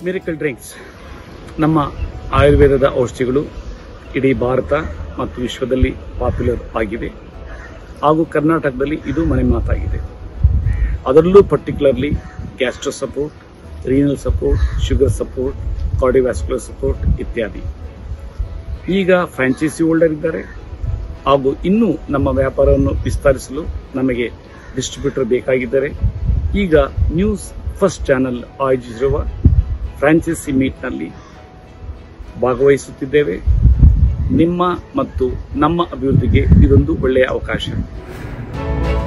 ಮಿರಿಕಲ್ drinks ನಮ್ಮ ಆಯುರ್ವೇದದ ಔಷಧಿಗಳು ಇಡೀ ಭಾರತ ಮತ್ತು ವಿಶ್ವದಲ್ಲಿ ಪಾಪ್ಯುಲರ್ ಆಗಿದೆ ಹಾಗೂ ಕರ್ನಾಟಕದಲ್ಲಿ ಇದು ಮನೆ ಮಾತಾಗಿದೆ ಅದರಲ್ಲೂ particularly gastro support renal support sugar support cardiovascular support ಇತ್ಯಾದಿ ಈಗ ಫ್ರಾಂಚೈಸಿ ಹೋಲ್ಡರ್ ಇದ್ದಾರೆ ಹಾಗೂ ಇನ್ನೂ ನಮ್ಮ ವ್ಯಾಪಾರವನ್ನು ವಿಸ್ತರಿಸಲು ನಮಗೆ ಡಿಸ್ಟ್ರಿಬ್ಯೂಟರ್ ಬೇಕಾಗಿದ್ದಾರೆ ಈಗ ನ್ಯೂಸ್ ಫಸ್ಟ್ ಚಾನೆಲ್ ಆಯೋಜಿಸಿರುವ ಫ್ರಾಂಚೈಸಿ ಮೀಟ್ನಲ್ಲಿ ಭಾಗವಹಿಸುತ್ತಿದ್ದೇವೆ ನಿಮ್ಮ ಮತ್ತು ನಮ್ಮ ಅಭಿವೃದ್ಧಿಗೆ ಇದೊಂದು ಒಳ್ಳೆಯ ಅವಕಾಶ